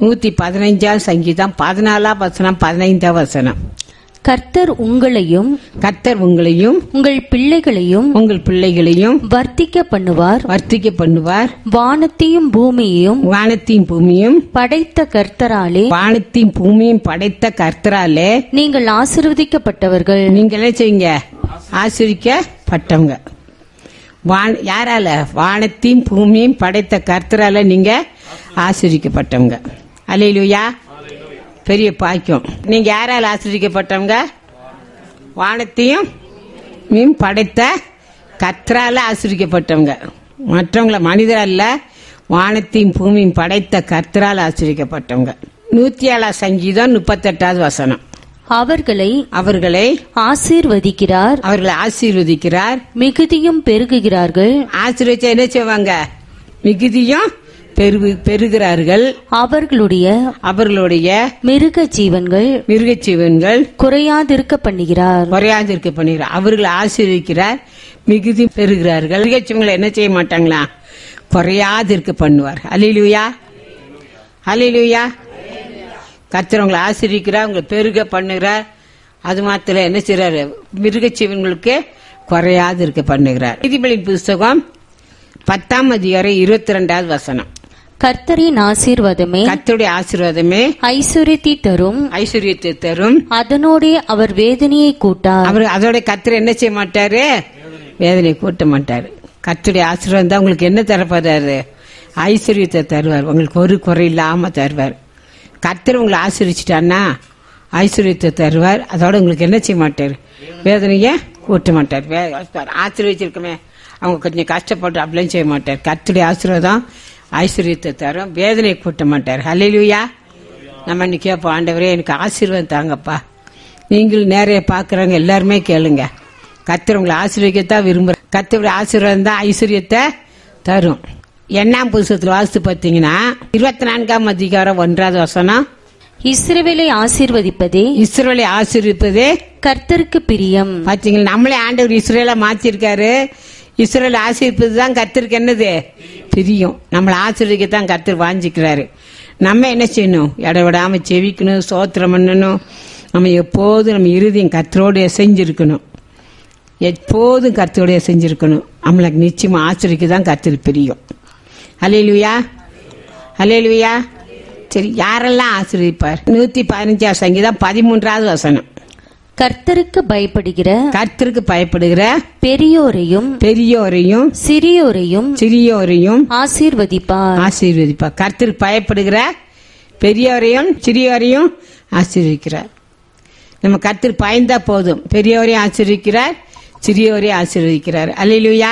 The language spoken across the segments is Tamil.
நூத்தி பதினைஞ்சாம் சங்கீதம் பதினாலாம் வசனம் பதினைந்தாம் வசனம் கர்த்தர் உங்களையும் கர்த்தர் உங்களையும் உங்கள் பிள்ளைகளையும் உங்கள் பிள்ளைகளையும் வர்த்திக்க பண்ணுவார் வர்த்திக்க பண்ணுவார் வானத்தையும் பூமியையும் வானத்தையும் பூமியும் படைத்த கர்த்தராலே வானத்தையும் பூமியும் படைத்த கர்த்தராலே நீங்கள் ஆசீர்வதிக்கப்பட்டவர்கள் நீங்களே செய்யுங்க ஆசிரிக்கப்பட்டவங்க வான யாரால வானத்தையும் பூமியும் படைத்த கர்த்தரால நீங்க ஆசிரிக்கப்பட்டவங்க அலையிலுயா பெரிய பாக்கியம் நீங்க யாரால ஆசிரிக்கப்பட்டவங்க வானத்தையும் மீன் படைத்த கர்த்தரால ஆசிரிக்கப்பட்டவங்க மற்றவங்கள மனிதரல்ல வானத்தையும் பூமியும் படைத்த கர்த்தரால் ஆசிரிக்கப்பட்டவங்க நூத்தி ஏழாம் சங்கீதம் முப்பத்தெட்டாவது வசனம் அவர்களை அவர்களை ஆசீர்வதிக்கிறார் அவர்களை ஆசீர்வதிக்கிறார் மிகுதியும் பெருகுகிறார்கள் ஆசீர்வதிச்சா என்ன செய்வாங்க மிகுதியும் பெரு பெறுகிறார்கள் அவர்களுடைய அவர்களுடைய மிருக ஜீவன்கள் மிருகச்சீவன்கள் குறையாதிருக்க பண்ணுகிறார் குறையாதிருக்க பண்ணுகிறார் அவர்களை ஆசீர்வதிக்கிறார் மிகுதி பெறுகிறார்கள் மிருகச்சீவங்களை என்ன செய்ய மாட்டாங்களா குறையாதிருக்க பண்ணுவார் அலிலுயா அலிலுயா கத்திரவங்களை ஆசிரிக்கிறார் உங்களை பெருக பண்ணுகிறார் அது மாத்திரம் என்ன செய்யறாரு மிருகச்சீவன்களுக்கு குறையாது இருக்க பண்ணுகிறார் நீதிபதியின் புஸ்தகம் பத்தாம் அதிகாரம் இருபத்தி ரெண்டாவது வசனம் கர்த்தரின் ஆசீர்வாதமே கர்த்தருடைய ஆசீர்வாதமே ஐஸ்வர்யத்தை தரும் ஐஸ்வர்யத்தை தரும் அதனோடே அவர் வேதனையை கூட்டார் அவர் அதோட கர்த்தர் என்ன செய்ய மாட்டாரு வேதனை கூட்ட மாட்டாரு கர்த்தருடைய ஆசீர்வாதம் தான் உங்களுக்கு என்ன தரப்போறாரு ஐஸ்வர்யத்தை தருவார் உங்களுக்கு ஒரு குறை இல்லாம தருவார் கர்த்தர் உங்களை ஆசீர்வச்சிட்டான்னா ஐஸ்வர்யத்தை தருவார் அதோட உங்களுக்கு என்ன செய்ய மாட்டார் வேதனையை கூட்ட மாட்டார் வே- ஆசீர்வச்சிருக்கமே அவங்க கொஞ்சம் கஷ்டப்பட்டு அப்படிலாம் செய்ய மாட்டார் கர்த்தருடைய ஆசீர்வாதம் ஐஸ்வர்யத்தை தரும் வேதனையை கூட்ட மாட்டார் ஹalleluya நம்ம இன்னைக்கு கேட்போம் ஆண்டவரே எனக்கு ஆசீர்வாதம் தாங்கப்பா நீங்களும் நேரைய பாக்குறவங்க எல்லாருமே கேளுங்க கர்த்தர் உங்களை ஆசீர்வதிக்கத்தான் விரும்புற கர்த்தருடைய ஆசீர்வாதம் தான் ஐஸ்வர்யத்தை தரும் எண்ணாம் புதுசத்துல வாசித்து பார்த்தீங்கன்னா இருபத்தி நான்காம் அதிகாரம் ஒன்றாவது வசனம் இஸ்ரவேலை ஆசீர்வதிப்பதே இஸ்ரேலை ஆசீர்விப்பதே கர்த்தருக்கு பிரியம் பாத்தீங்களா நம்மளே ஆண்டவர் இஸ்ரேலை மாத்திருக்காரு இஸ்ரேல் ஆசீர்ப்பது தான் கர்த்தருக்கு என்னது பிரியும் நம்மளை ஆசீர்வதிக்கத்தான் கர்த்தர் வாஞ்சிக்கிறாரு நம்ம என்ன செய்யணும் இடவிடாம செவிக்கணும் சோத்திரம் பண்ணணும் நம்ம எப்போதும் நம்ம இறுதியும் கர்த்தரோடு செஞ்சிருக்கணும் எப்போதும் கர்த்தரோடைய செஞ்சிருக்கணும் நம்மளுக்கு நிச்சயமா ஆசிரிக்கு தான் கர்த்தர் பிரியும் அலையலுயா அலையலுயா சரி யாரெல்லாம் ஆசிரியப்பார் நூத்தி பதினஞ்சாம் சங்கீதம் பதிமூன்றாவது வசனம் கர்த்தருக்கு பயப்படுகிற கர்த்தருக்கு பயப்படுகிற பெரியோரையும் பெரியோரையும் சிறியோரையும் சிறியோரையும் ஆசீர்வதிப்பார் ஆசீர்வதிப்பா கர்த்தருக்கு பயப்படுகிற பெரியவரையும் சிறியோரையும் ஆசீர்வதிக்கிறார் நம்ம கர்த்தர் பயந்தா போதும் பெரியவரையும் ஆசீர்வதிக்கிறார் சிறியோரையும் ஆசீர்வதிக்கிறார் அல்லேலூயா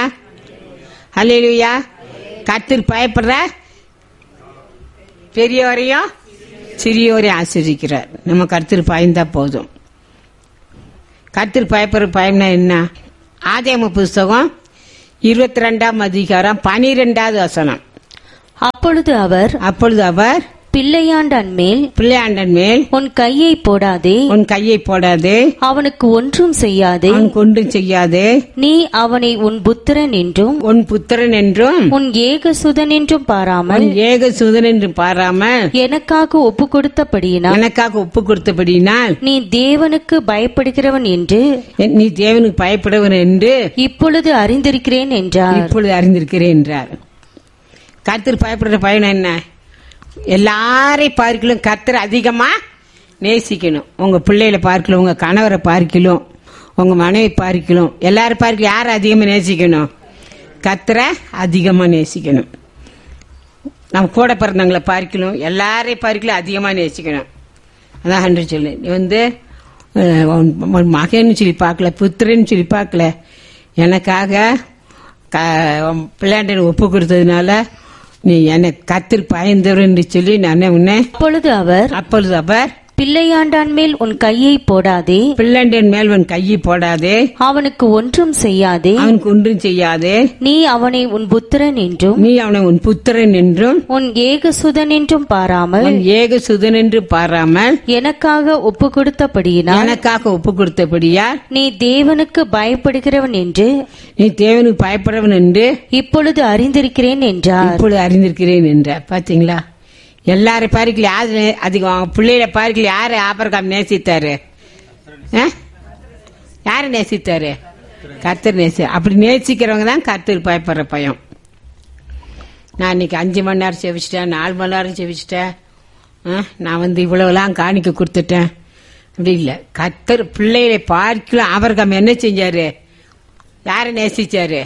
அல்லேலூயா கர்த்தர் பயப்படுற பெரியவரையும் சிறியோரையும் ஆசீர்வதிக்கிறார் நம்ம கர்த்தர் பயந்தா போதும் கர்த்தர் பயப்படுற பயம்னா என்ன ஆதியாம புஸ்தகம் இருபத்தி ரெண்டாம் அதிகாரம் பனிரெண்டாவது வசனம் அப்பொழுது அவர் அப்பொழுது அவர் பிள்ளையாண்டான் மேல் பிள்ளையாண்டன் மேல் உன் கையை போடாதே உன் கையை போடாதே அவனுக்கு ஒன்றும் செய்யாதே அவன் கொண்டும் செய்யாதே நீ அவனை உன் புத்திரன் என்றும் உன் புத்திரன் என்றும் உன் ஏகசுதன் என்றும் பாராமல் உன் ஏக சுதன் என்று பாராமல் எனக்காக ஒப்பு கொடுத்தபடியினால் எனக்காக ஒப்பு கொடுத்தபடியினால் நீ தேவனுக்கு பயப்படுகிறவன் என்று நீ தேவனுக்கு பயப்படுவன் என்று இப்பொழுது அறிந்திருக்கிறேன் என்றார் இப்பொழுது அறிந்திருக்கிறேன் என்றார் கர்த்தர் பயப்படுற பயன் என்ன எல்லாரையும் பார்க்கலும் கர்த்தர் அதிகமா நேசிக்கணும் உங்க பிள்ளைகளை பார்க்கலும் உங்க கணவரை பார்க்கலும் உங்க மனைவி பார்க்கலும் எல்லாரும் பார்க்கலும் யாரை அதிகமா நேசிக்கணும் கர்த்தரை அதிகமா நேசிக்கணும் நம்ம கூட பிறந்தவங்களை பார்க்கலும் எல்லாரையும் பார்க்கலும் அதிகமா நேசிக்கணும் அதான் ஹண்ட்ரு சொல்லு நீ வந்து அஹ், உன் உன் மகன்னு சொல்லி பார்க்கல புத்திரன்னு சொல்லி பார்க்கல எனக்காக க உன் பிள்ளையாண்ட ஒப்பு கொடுத்ததுனால நீ என்னை கத்திரி பயந்தவர்னு சொல்லி நான் உன்னை அப்பொழுது அவர் அப்பொழுது அவர் பிள்ளையாண்டான் மேல் உன் கையை போடாதே பிள்ளைண்டன் மேல் உன் கையை போடாதே அவனுக்கு ஒன்றும் செய்யாதே அவனுக்கு ஒன்றும் செய்யாதே நீ அவனை உன் புத்திரன் என்றும் நீ அவனை உன் புத்திரன் என்றும் உன் ஏகசுதன் என்றும் பாராமல் உன் ஏக சுதன் என்று பாராமல் எனக்காக ஒப்பு கொடுத்தபடியினால் எனக்காக ஒப்பு கொடுத்தபடியால் நீ தேவனுக்கு பயப்படுகிறவன் என்று நீ தேவனுக்கு பயப்படவன் என்று இப்பொழுது அறிந்திருக்கிறேன் என்றார் இப்பொழுது அறிந்திருக்கிறேன் என்றார் பாத்தீங்களா எல்லாரும் பாருக்கல யாரு நே- அதிகம் அவங்க பிள்ளைகளை பாருக்கல யாரு ஆபரகாம் நேசித்தாரு ஆ? யாரு நேசித்தாரு கர்த்தர் நேசி அப்படி நேசிக்கிறவங்க தான் கர்த்தர் பயப்படுற பயம் நான் இன்னைக்கு அஞ்சு மணி நேரம் செவிச்சிட்டேன் நாலு மணி நேரம் செவிச்சிட்டேன் ஆ, நான் வந்து இவ்வளவுலாம் காணிக்க கொடுத்துட்டேன் அப்படி இல்லை கர்த்தர் பிள்ளைகளை பார்க்கலாம் ஆபரகாம் என்ன செஞ்சாரு யாரை நேசிச்சாரு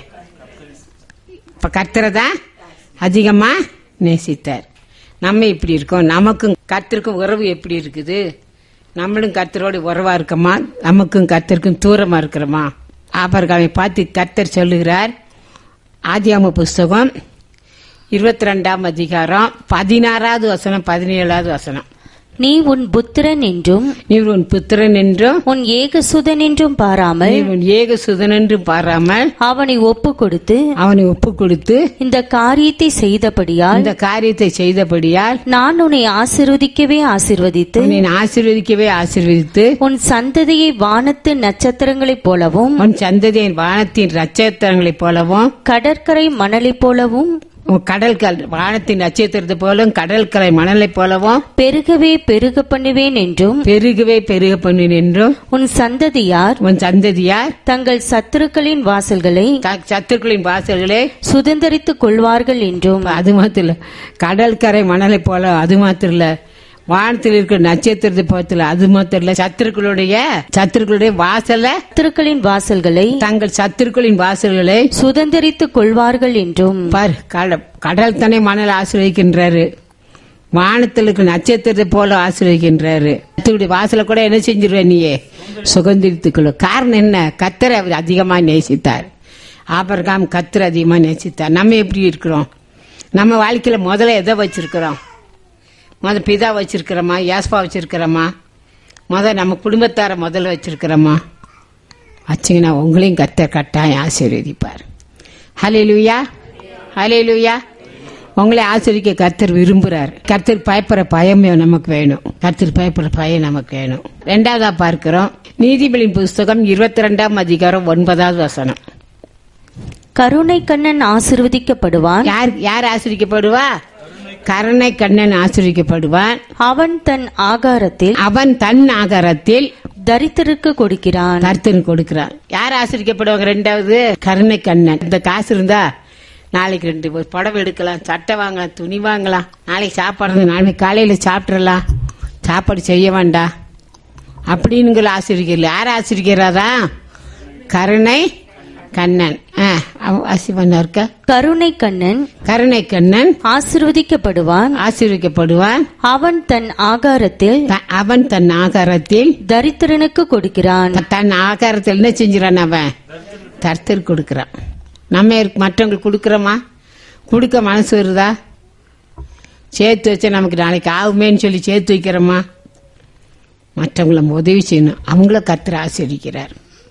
இப்ப கர்த்தரை தான் அதிகமா நேசித்தார் நம்ம இப்படி இருக்கோம் நமக்கும் கர்த்தருக்கும் உறவு எப்படி இருக்குது நம்மளும் கர்த்தரோட உறவா இருக்கோமா நமக்கும் கர்த்தருக்கும் தூரமா இருக்கிறோமா ஆபர்காமை பார்த்து கர்த்தர் சொல்லுகிறார் ஆதியாம புஸ்தகம் இருபத்தி ரெண்டாம் அதிகாரம் பதினாறாவது வசனம் பதினேழாவது வசனம் நீ உன் புத்திரன் என்றும் நீ உன் புத்திரன் என்றும் உன் ஏகசுதன் என்றும் பாராமல் நீ உன் ஏக சுதன் என்றும் பாராமல் அவனை ஒப்பு கொடுத்து அவனை ஒப்பு கொடுத்து இந்த காரியத்தை செய்தபடியால் இந்த காரியத்தை செய்தபடியால் நான் உன்னை ஆசிர்வதிக்கவே ஆசிர்வதித்து உன்னை ஆசீர்வதிக்கவே ஆசீர்வதித்து உன் சந்ததியை வானத்து நட்சத்திரங்களைப் போலவும் உன் சந்ததியின் வானத்தின் நட்சத்திரங்களைப் போலவும் கடற்கரை மணலைப் போலவும் உன் கடல் கல் வானத்தின் நட்சத்திரத்தை போலவும் கடல் கரை மணலைப் போலவும் பெருகவே பெருக பண்ணுவேன் என்றும் பெருகவே பெருக பண்ணின் என்றும் உன் சந்ததியார் உன் சந்ததியார் தங்கள் சத்துருக்களின் வாசல்களை த- சத்துருக்களின் வாசல்களே சுதந்தரித்துக் கொள்வார்கள் என்றும் அது மாத்திரம் இல்ல கடல் கரை மணலை போல அது மாத்திரம் இல்ல வானத்தில் இருக்கிற நட்சத்திரத்தை போல அது மாத்திரம் இல்ல சத்துருக்களுடைய சத்துருக்களுடைய வாசல்ல சத்துருக்களின் வாசல்களை தங்கள் சத்துருக்களின் வாசல்களை சுதந்தரித்துக் கொள்வார்கள் என்றும் பார் கட- கடல் தானே மணல் ஆசிர்வதிக்கின்றாரு வானத்தில் இருக்கிற நட்சத்திரத்தை போல ஆசிர்வதிக்கின்றாரு கர்த்தருடைய வாசலை கூட என்ன செஞ்சிருவ நீயே சுகந்திரித்துக்கொள்ள காரணம் என்ன கத்தரை அவர் அதிகமா நேசித்தார் ஆபரகாம் கத்தர் அதிகமா நேசித்தார் நம்ம எப்படி இருக்கிறோம் நம்ம வாழ்க்கையில முதல்ல எதை வச்சிருக்கிறோம் முத பிதா வச்சிருக்கிறோமா யாஸ்பா வச்சிருக்கிறோமா முத நம்ம குடும்பத்தார முதல்ல வச்சிருக்கிறோமா வச்சிங்கன்னா உங்களையும் கத்தர் கட்டாயம் ஆசீர்வதிப்பார் ஹலே லூயா ஹலே லூயா உங்களை ஆசிரிக்க கர்த்தர் விரும்புறார் கர்த்தர் பயப்படுற பயம் நமக்கு வேணும் கர்த்தர் பயப்படுற பயம் நமக்கு வேணும் ரெண்டாவதா பார்க்கிறோம் நீதிபதியின் புஸ்தகம் இருபத்தி ரெண்டாம் அதிகாரம் ஒன்பதாவது வசனம் கருணை கண்ணன் ஆசிர்வதிக்கப்படுவான் யார் யார் ஆசிரிக்கப்படுவா கருணை கண்ணன் ஆசிரிக்கப்படுவான் அவன் தன் ஆகாரத்தில் அவன் தன் ஆகாரத்தில் தரித்திற்கு கொடுக்கிறான் கர்த்தன் கொடுக்கிறான் யார் ஆசிரிக்கப்படுவாங்க ரெண்டாவது கருணை கண்ணன் இந்த காசு இருந்தா நாளைக்கு ரெண்டு ஒரு புடவை எடுக்கலாம் சட்டை வாங்கலாம் துணி வாங்கலாம் நாளைக்கு சாப்பாடு நாளைக்கு காலையில சாப்பிட்றலாம் சாப்பாடு செய்ய வேண்டாம் அப்படின்னுங்கள ஆசிரியர்கள் யார் ஆசிரிக்கிறாரா கருணை கண்ணன் ஆ, அவ- ஆசிர்வாதம் இருக்க கருணை கண்ணன் கருணை கண்ணன் ஆசிர்வதிக்கப்படுவான் ஆசீர்விக்கப்படுவான் அவன் தன் ஆகாரத்தில் த- அவன் தன் ஆகாரத்தில் தரித்திரனுக்கு கொடுக்கிறான் த- தன் ஆகாரத்தில் என்ன செஞ்சிடான் அவன் கர்த்தர் கொடுக்கறான் நம்ம இருக்கு- மற்றவங்களுக்கு கொடுக்கறோமா கொடுக்க மனசு வருதா சேர்த்து வச்சா நமக்கு நாளைக்கு ஆகுமேன்னு சொல்லி சேர்த்து வைக்கிறோமா மற்றவங்கள உதவி செய்யணும் அவங்கள கர்த்தர் ஆசீர்வதிக்கிறார்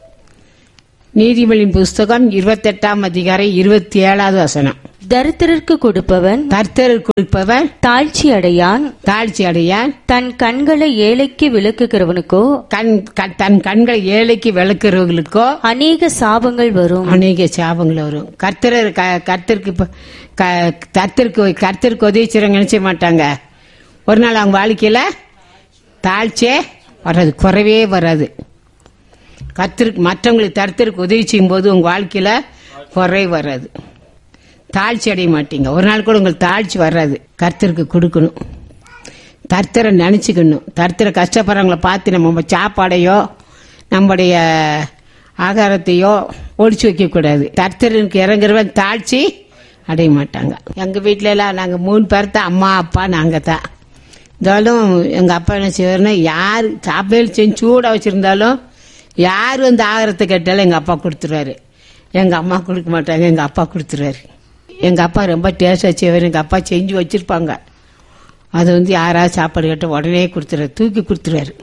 நீதிமொழியின் புஸ்தகம் இருபத்தெட்டாம் அதிகாரம் இருபத்தி ஏழாவது வசனம் தரித்திரருக்கு கொடுப்பவன் கர்த்தர் கொடுப்பவன் தாழ்ச்சி அடையான் தாழ்ச்சி அடையான் தன் கண்களை ஏழைக்கு விளக்குகிறவனுக்கோ கண் க- தன் கண்களை ஏழைக்கு விளக்குறவர்களுக்கோ அநேக சாபங்கள் வரும் அநேக சாபங்கள் வரும் கர்த்தர் க- கர்த்தருக்கு இப்ப- க- கர்த்தருக்கு கர்த்தருக்கு உதவி செய்யறவங்க நினைச்ச மாட்டாங்க ஒரு நாள் அவங்க வாழ்க்கையில தாழ்ச்சியே வராது குறைவே வராது கர்த்தருக்கு மற்றவங்களுக்கு கர்த்தருக்கு உதவி செய்யும் போது உங்க வாழ்க்கையில குறை வராது தாழ்ச்சி அடைய மாட்டீங்க ஒரு நாள் கூட உங்களுக்கு தாழ்ச்சி வராது கர்த்தருக்கு கொடுக்கணும் கர்த்தரை நினைச்சுக்கணும் கர்த்தரை கஷ்டப்படுறவங்கள பார்த்து நம்ம சாப்பாடையோ நம்முடைய ஆகாரத்தையோ ஒழிச்சு வைக்க கூடாது கர்த்தருக்கு இறங்குறவன் தாழ்ச்சி அடைய மாட்டாங்க எங்க வீட்ல எல்லாம் நாங்க மூணு பேர் தான் அம்மா அப்பா நாங்க தான் இருந்தாலும் எங்க அப்பா என்ன செய்வாருன்னா யார் சாப்பாடு செஞ்சு சூடா வச்சிருந்தாலும் யார் வந்து ஆகாரத்தை கேட்டாலும் எங்க அப்பா கொடுத்துருவாரு எங்க அம்மா கொடுக்க மாட்டாங்க எங்க அப்பா கொடுத்துருவாரு எங்க அப்பா ரொம்ப டேஸ்டா செய்வார் எங்க அப்பா செஞ்சு வச்சிருப்பாங்க அது வந்து யாராவது சாப்பாடு கேட்ட உடனே கொடுத்துருவாரு தூக்கி கொடுத்துருவாரு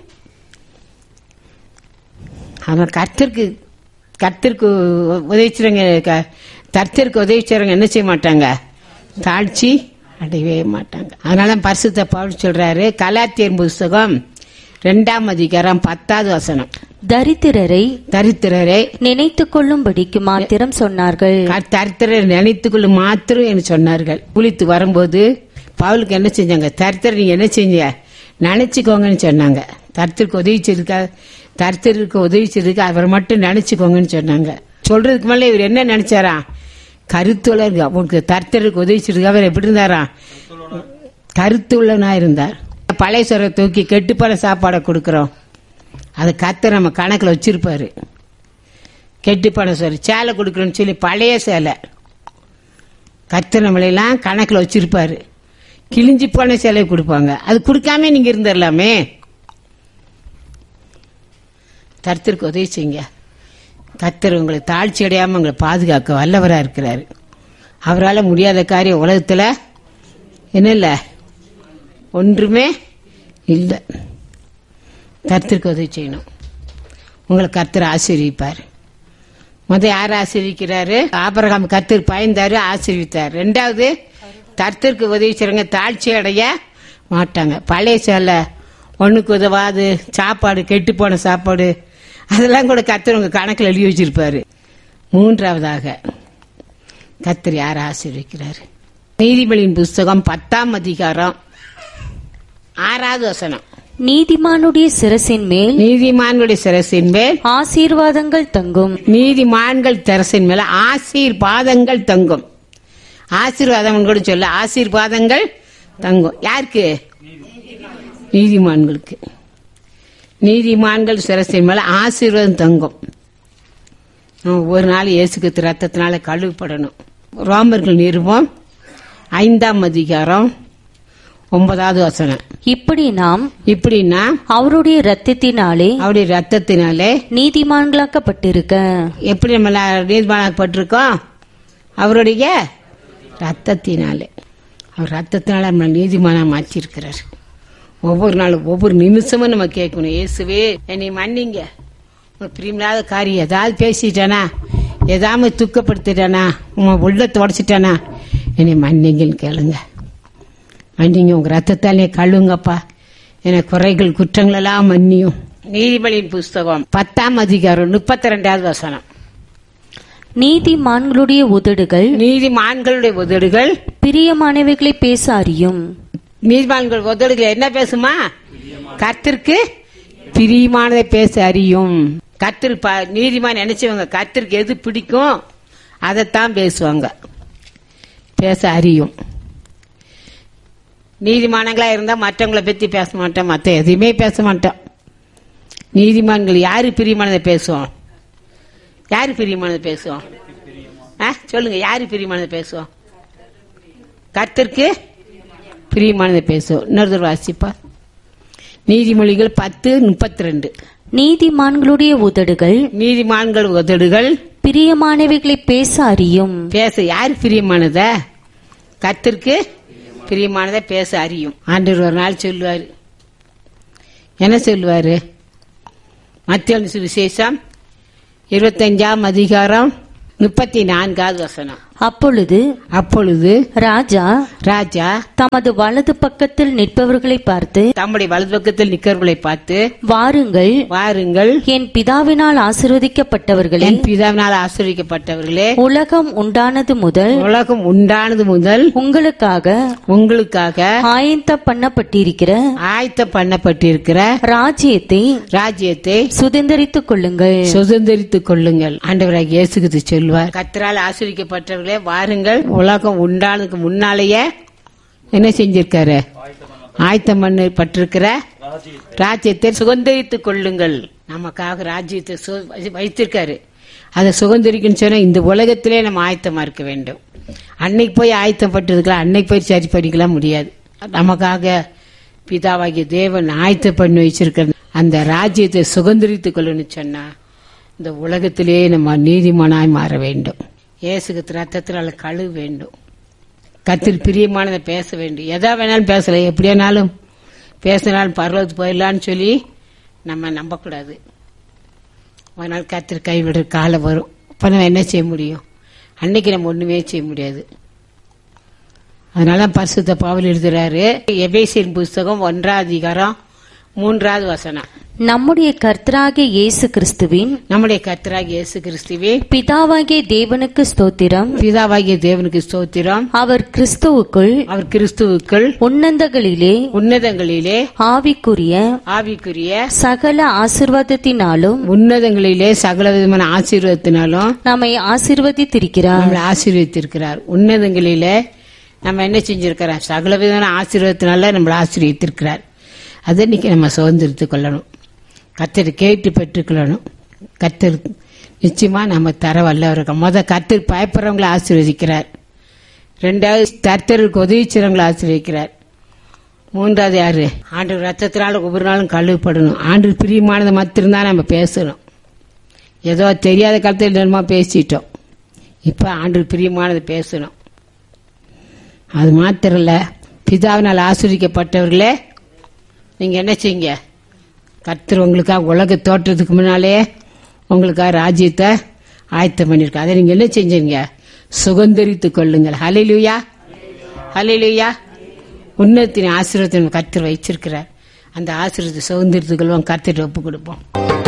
அவன் கர்த்தருக்கு கர்த்தருக்கு உதவிச்சுறவங்க க- கர்த்தருக்கு உதவி செய்றவங்க என்ன செய்ய மாட்டாங்க தாழ்ச்சி அடையவே மாட்டாங்க அதனால பரிசுத்த பவுல் சொல்றாரு கலாத்தியர் புஸ்தகம் ரெண்டாம் அதிகாரம் பத்தாவது வசனம் தரித்திரரை தரித்திரரை நினைத்துக் கொள்ளும்படிக்கு மாத்திரம் சொன்னார்கள் தரித்திரரை நினைத்துக்கொள்ள மாத்திரம் என்று சொன்னார்கள் குளித்து வரும்போது பவுலுக்கு என்ன செஞ்சாங்க தரித்திர நீங்க என்ன செஞ்சீங்க நினைச்சுக்கோங்கன்னு சொன்னாங்க தரித்திற்கு உதவி செய்திருக்கா தரித்திற்கு உதவி செய்திருக்கா அவரை மட்டும் நினைச்சுக்கோங்கன்னு சொன்னாங்க சொல்றதுக்கு மேலே இவர் என்ன நினைச்சாரா கருத்துள்ள உங்களுக்கு தரித்திற்கு உதவி செய்திருக்கா அவர் எப்படி இருந்தாரா கருத்துள்ளனா இருந்தார் பழைய சொரை தூக்கி கெட்டுப்பட சாப்பாடை கொடுக்குறோம் அதை கத்த நம்ம கணக்கில் வச்சிருப்பாரு கெட்டுப்பட சோறு சேலை கொடுக்குறோன்னு சொல்லி பழைய சேலை கத்து நம்மளையெல்லாம் கணக்கில் வச்சிருப்பாரு கிழிஞ்சி போன சேலை கொடுப்பாங்க அது கொடுக்காம நீங்க இருந்துடலாமே கர்த்தருக்கு உதவி செய்யுங்க கர்த்தர் உங்களை தாழ்ச்சி அடையாம உங்களை பாதுகாக்க வல்லவரா இருக்கிறாரு அவரால் முடியாத காரியம் உலகத்துல என்ன இல்லை ஒன்றுமே இல்லை கர்த்தருக்கு உதவி செய்யணும் உங்களை கர்த்தர் ஆசீர்விப்பார் முத யார் ஆசீர்விக்கிறாரு ஆபரகாம் கர்த்தர் பயந்தாரு ஆசீர்வித்தார் ரெண்டாவது கர்த்தருக்கு உதவி செய்றவங்க தாழ்ச்சி அடைய மாட்டாங்க பழைய சேலை ஒண்ணுக்கு உதவாது சாப்பாடு கெட்டு போன சாப்பாடு அதெல்லாம் கூட கர்த்தர் உங்க கணக்கில் எழுதி வச்சிருப்பாரு மூன்றாவதாக கர்த்தர் யார் ஆசீர்விக்கிறாரு நீதிபதியின் புஸ்தகம் பத்தாம் அதிகாரம் ஆறாவது வசனம் நீதிமானுடைய சிரசின் மேல் நீதிமான்களுடைய சிரசின் மேல் ஆசீர்வாதங்கள் தங்கும் நீதிமான்கள் தெரசின் மேல ஆசீர்வாதங்கள் தங்கும் ஆசீர்வாதம் கூட சொல்ல ஆசீர்வாதங்கள் தங்கும் யாருக்கு நீதிமான்களுக்கு நீதிமான்கள் சிரசின் மேல ஆசீர்வாதம் தங்கும் நம்ம ஒரு நாள் இயேசுக்கு ரத்தத்தினால கழுவுப்படணும் ரோமர்கள் நிருபம் ஐந்தாம் அதிகாரம் ஒன்பதாவது வசனம் இப்படி நாம் இப்படின்னா அவருடைய இரத்தத்தினாலே அவருடைய ரத்தத்தினாலே நீதிமான்களாக்கப்பட்டிருக்க எப்படி நம்ம நீதிமானாக்கப்பட்டிருக்கோம் அவருடைய ரத்தத்தினாலே அவர் ரத்தத்தினால நம்ம நீதிமானா மாற்றிருக்கிறார் ஒவ்வொரு நாளும் ஒவ்வொரு நிமிஷமும் நம்ம கேட்கணும் இயேசுவே என்னை மன்னிங்க உங்க பிரியமில்லாத காரியம் ஏதாவது பேசிட்டானா ஏதாவது துக்கப்படுத்திட்டானா உன் உள்ளத்தை உடச்சிட்டானா என்னை மன்னிங்கன்னு கேளுங்க மன்னிங்க உங்க ரத்தத்தாலே கழுவுங்கப்பா என குறைகள் குற்றங்கள் எல்லாம் மன்னியும் நீதிபதியின் புஸ்தகம் பத்தாம் அதிகாரம் முப்பத்தி ரெண்டாவது வசனம் நீதிமான்களுடைய உதடுகள் நீதிமான்களுடைய உதடுகள் பிரியமானவைகளை பேச அறியும் நீதிமான்கள் உதடுகள் என்ன பேசுமா கர்த்தருக்கு பிரியமானதை பேச அறியும் கர்த்தர் ப- நீதிமான் நினைச்சவங்க கர்த்தருக்கு எது பிடிக்கும் அதைத்தான் பேசுவாங்க பேச அறியும் நீதிமானங்களா இருந்தா மற்றவங்களை பத்தி பேச மாட்டோம் மற்ற எதையுமே பேச மாட்டோம் நீதிமான்கள் யாரு பிரியமானதை பேசுவோம் யாரு பிரியமானதை பேசுவோம் ஆ, சொல்லுங்க யாரு பிரியமானதை பேசுவோம் கர்த்தருக்கு பிரியமானதை பேசுவோம் இன்னொரு தடவை வாசிப்பா நீதிமொழிகள் பத்து முப்பத்தி ரெண்டு நீதிமான்களுடைய உதடுகள் நீதிமான்கள் உதடுகள் பிரியமானவைகளை பேச அறியும் பேச யார் பிரியமானத கர்த்தருக்கு பிரியமானதை பேச அறியும் ஆண்டவர் ஒரு நாள் சொல்லுவாரு என்ன சொல்லுவாரு மத்திய சுவிசேஷம் இருபத்தஞ்சாம் அதிகாரம் முப்பத்தி நான்காவது வசனம் அப்பொழுது அப்பொழுது ராஜா ராஜா தமது வலது பக்கத்தில் நிற்பவர்களை பார்த்து தம்முடைய வலது பக்கத்தில் நிக்கிறவர்களை பார்த்து வாருங்கள் வாருங்கள் என் பிதாவினால் ஆசீர்வதிக்கப்பட்டவர்களே என் பிதாவினால் ஆசிரியப்பட்டவர்களே உலகம் உண்டானது முதல் உலகம் உண்டானது முதல் உங்களுக்காக உங்களுக்காக ஆயத்த பண்ணப்பட்டிருக்கிற ஆயத்த பண்ணப்பட்டிருக்கிற ராஜ்யத்தை ராஜ்யத்தை சுதந்திரித்துக் கொள்ளுங்கள் சுதந்திரித்துக் கொள்ளுங்கள் ஆண்டவராக இயேசுக்கு சொல்வார் கத்தரால் ஆசிரிக்கப்பட்டவர்களே வாருங்கள் உலகம் உண்டானதுக்கு முன்னாலேயே என்ன செஞ்சிருக்காரு ஆயத்தம் பண்ண பட்டிருக்கிற ராஜ்யத்தை சுதந்திரித்துக் கொள்ளுங்கள் நமக்காக ராஜ்யத்தை சு- வைத்திருக்காரு அதை சுதந்திரிக்கணும்னு சொன்னா இந்த உலகத்திலே நம்ம ஆயத்தமா இருக்க வேண்டும் அன்னைக்கு போய் ஆயத்தம் பட்டிருக்கலாம் அன்னைக்கு போய் சரி பண்ணிக்கலாம் முடியாது நமக்காக பிதாவாகிய தேவன் ஆயத்தம் பண்ணி வச்சிருக்கிற அந்த ராஜ்யத்தை சுதந்திரித்துக் கொள்ளணும்னு சொன்னா இந்த உலகத்திலே நம்ம நீதிமானாய் மாற வேண்டும் இயேசுக்கு ரத்தத்தினால கழுவ வேண்டும் கத்தில் பிரியமானதை பேச வேண்டும் எதா வேணாலும் பேசலாம் எப்படி வேணாலும் பேசினாலும் பரவத்துக்கு போயிடலான்னு சொல்லி நம்ம நம்பக்கூடாது ஒரு நாள் கத்திர கைவிடுற காலம் வரும் அப்போ நம்ம என்ன செய்ய முடியும் அன்னைக்கு நம்ம ஒண்ணுமே செய்ய முடியாது அதனால பரிசுத்த பாவல் எழுதுறாரு எபேசியன் புஸ்தகம் ஒன்றாவது அதிகாரம் மூன்றாவது வசனம் நம்முடைய கர்த்தராகிய இயேசு கிறிஸ்துவின் நம்முடைய கர்த்தராகிய இயேசு கிறிஸ்துவே பிதாவாகிய தேவனுக்கு ஸ்தோத்திரம் பிதாவாகிய தேவனுக்கு ஸ்தோத்திரம் அவர் கிறிஸ்துவுக்குள் அவர் கிறிஸ்துவுக்குள் உன்னதங்களிலே உன்னதங்களிலே ஆவிக்குரிய ஆவிக்குரிய சகல ஆசிர்வாதத்தினாலும் உன்னதங்களிலே சகல விதமான ஆசீர்வாதத்தினாலும் நம்மை ஆசீர்வதித்திருக்கிறார் நம்மளை ஆசீர்வதித்திருக்கிறார் உன்னதங்களிலே நம்ம என்ன செஞ்சிருக்கிறோம் சகல விதமான ஆசீர்வாதத்தினால நம்மளை ஆசீர்வதித்திருக்கிறார் அதை இன்னைக்கு நம்ம சுதந்திரத்துக் கொள்ளணும் கத்தர் கேட்டு பெற்றுக்கொள்ளணும் கத்தர் நிச்சயமா நம்ம தர வல்லவர்கள் முத கத்தர் பயப்படுறவங்களை ஆசீர்வதிக்கிறார் ரெண்டாவது கர்த்தருக்கு உதவி செய்றவங்களை ஆசீர்வதிக்கிறார் மூன்றாவது யாரு ஆண்டு ரத்தத்தினால ஒவ்வொரு நாளும் கழுவப்படணும் ஆண்டு பிரியமானதை மாத்திரம்தான் நம்ம பேசணும் ஏதோ தெரியாத காலத்தில் என்னமோ பேசிட்டோம் இப்போ ஆண்டு பிரியமானதை பேசணும் அது மாத்திரம் இல்ல பிதாவினால் ஆசிரிக்கப்பட்டவர்களே நீங்க என்ன செய்யுங்க கர்த்தர் உங்களுக்காக உலக தோற்றத்துக்கு முன்னாலே உங்களுக்காக ராஜ்யத்தை ஆயத்தம் பண்ணியிருக்க அதை நீங்க என்ன செஞ்சீங்க சுதந்திரித்துக் கொள்ளுங்கள் ஹலிலுயா ஹலிலுயா உன்னத்தின் ஆசீர்வாதத்தை கர்த்தர் வச்சிருக்கிறார் அந்த ஆசீர்வாதத்தை சுதந்திரத்துக் கொள்வோம் கர்த்தர் ஒப்பு கொடுப்போம்